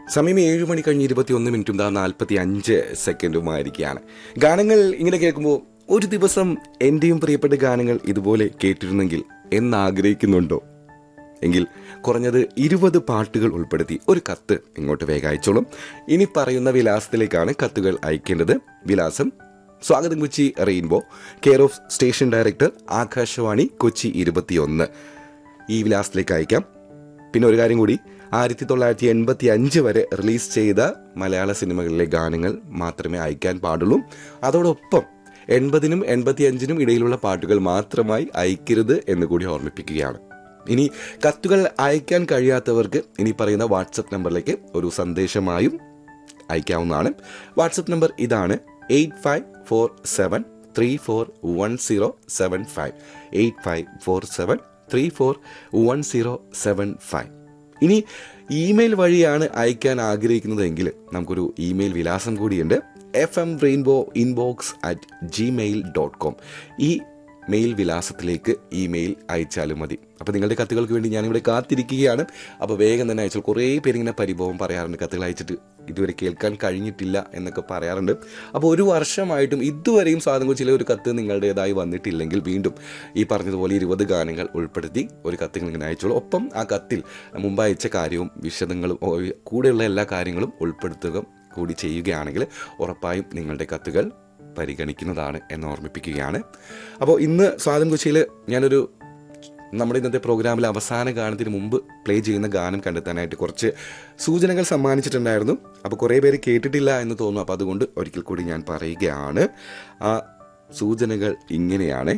സമയം ഏഴ് മണി കഴിഞ്ഞ് ഇരുപത്തി ഒന്ന് മിനിറ്റും ദാ നാൽപ്പത്തി അഞ്ച് സെക്കൻഡുമായിരിക്കുകയാണ് ഗാനങ്ങൾ ഇങ്ങനെ കേൾക്കുമ്പോൾ ഒരു ദിവസം എന്റെയും പ്രിയപ്പെട്ട ഗാനങ്ങൾ ഇതുപോലെ കേട്ടിരുന്നെങ്കിൽ എന്നാഗ്രഹിക്കുന്നുണ്ടോ എങ്കിൽ കുറഞ്ഞത് ഇരുപത് പാട്ടുകൾ ഉൾപ്പെടുത്തി ഒരു കത്ത് ഇങ്ങോട്ട് വേഗം അയച്ചോളും ഇനി പറയുന്ന വിലാസത്തിലേക്കാണ് കത്തുകൾ അയക്കേണ്ടത് വിലാസം സ്വാഗതം Kochi rainbow care of station director Akashvani Kochi ഇരുപത്തിയൊന്ന് ഈ വിലാസത്തിലേക്ക് അയക്കാം പിന്നെ ഒരു കാര്യം കൂടി ആയിരത്തി തൊള്ളായിരത്തി എൺപത്തി അഞ്ച് വരെ റിലീസ് ചെയ്ത മലയാള സിനിമകളിലെ ഗാനങ്ങൾ മാത്രമേ അയക്കാൻ പാടുള്ളൂ അതോടൊപ്പം എൺപതിനും എൺപത്തി അഞ്ചിനും ഇടയിലുള്ള പാട്ടുകൾ മാത്രമായി അയക്കരുത് എന്ന് കൂടി ഓർമ്മിപ്പിക്കുകയാണ് ഇനി കത്തുകൾ അയക്കാൻ കഴിയാത്തവർക്ക് ഇനി പറയുന്ന വാട്സപ്പ് നമ്പറിലേക്ക് ഒരു സന്ദേശമായും അയക്കാവുന്നതാണ് വാട്സപ്പ് നമ്പർ ഇതാണ് eight five four seven three four one zero seven five eight five four seven three four one zero seven five ഇനി ഇമെയിൽ വഴിയാണ് അയക്കാൻ ആഗ്രഹിക്കുന്നതെങ്കിൽ നമുക്കൊരു ഇമെയിൽ വിലാസം കൂടിയുണ്ട് F M rainbow inbox at Gmail dot com ഈ mail വിലാസത്തിലേക്ക് email അയച്ചാലും മതി അപ്പോൾ നിങ്ങളുടെ കത്തുകൾക്ക് വേണ്ടി ഞാനിവിടെ കാത്തിരിക്കുകയാണ് അപ്പോൾ വേഗം തന്നെ അയച്ചാൽ കുറേ പേരിങ്ങനെ പരിഭവം പറയാറുണ്ട് കത്തുകൾ അയച്ചിട്ട് ഇതുവരെ കേൾക്കാൻ കഴിഞ്ഞിട്ടില്ല എന്നൊക്കെ പറയാറുണ്ട് അപ്പോൾ ഒരു വർഷമായിട്ടും ഇതുവരെയും സ്വാതം കൊച്ചിയിലെ ഒരു കത്ത് നിങ്ങളുടേതായി വന്നിട്ടില്ലെങ്കിൽ വീണ്ടും ഈ പറഞ്ഞതുപോലെ ഇരുപത് ഗാനങ്ങൾ ഉൾപ്പെടുത്തി ഒരു കത്ത് ഇങ്ങനെ അയച്ചോളൂ ഒപ്പം ആ കത്തിൽ മുമ്പ് അയച്ച കാര്യവും വിശദങ്ങളും ഓ, കൂടെയുള്ള എല്ലാ കാര്യങ്ങളും ഉൾപ്പെടുത്തുക കൂടി ചെയ്യുകയാണെങ്കിൽ ഉറപ്പായും നിങ്ങളുടെ കത്തുകൾ പരിഗണിക്കുന്നതാണ് എന്ന് ഓർമ്മിപ്പിക്കുകയാണ് അപ്പോൾ ഇന്ന് സ്വാതം കൊച്ചിയിൽ ഞാനൊരു നമ്മുടെ ഇന്നത്തെ പ്രോഗ്രാമിൽ അവസാന ഗാനത്തിന് മുമ്പ് പ്ലേ ചെയ്യുന്ന ഗാനം കണ്ടെത്താനായിട്ട് കുറച്ച് സൂചനകൾ സമ്മാനിച്ചിട്ടുണ്ടായിരുന്നു അപ്പോൾ കുറേ പേര് കേട്ടിട്ടില്ല എന്ന് തോന്നുന്നു അപ്പോൾ അതുകൊണ്ട് ഒരിക്കൽ കൂടി ഞാൻ പറയുകയാണ് ആ സൂചനകൾ ഇങ്ങനെയാണ്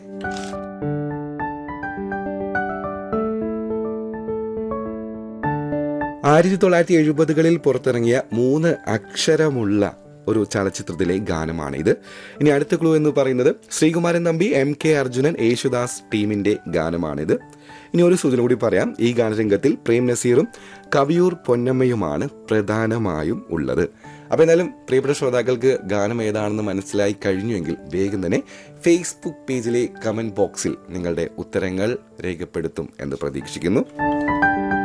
ആയിരത്തി തൊള്ളായിരത്തി എഴുപതുകളിൽ പുറത്തിറങ്ങിയ മൂന്ന് അക്ഷരമുള്ള ഒരു ചലച്ചിത്രത്തിലെ ഗാനമാണ് ഇത് ഇനി അടുത്ത ക്ലൂ എന്ന് പറയുന്നത് ശ്രീകുമാരൻ തമ്പി എം കെ അർജുനൻ യേശുദാസ് ടീമിന്റെ ഗാനമാണിത് ഇനി ഒരു സൂചന കൂടി പറയാം ഈ ഗാനരംഗത്തിൽ പ്രേം നസീറും കവിയൂർ പൊന്നമ്മയുമാണ് പ്രധാനമായും ഉള്ളത് അപ്പോൾ എന്തായാലും പ്രിയപ്പെട്ട ശ്രോതാക്കൾക്ക് ഗാനം ഏതാണെന്ന് മനസ്സിലായി കഴിഞ്ഞുവെങ്കിൽ വേഗം തന്നെ ഫേസ്ബുക്ക് പേജിലെ കമന്റ് ബോക്സിൽ നിങ്ങളുടെ ഉത്തരങ്ങൾ രേഖപ്പെടുത്തും എന്ന് പ്രതീക്ഷിക്കുന്നു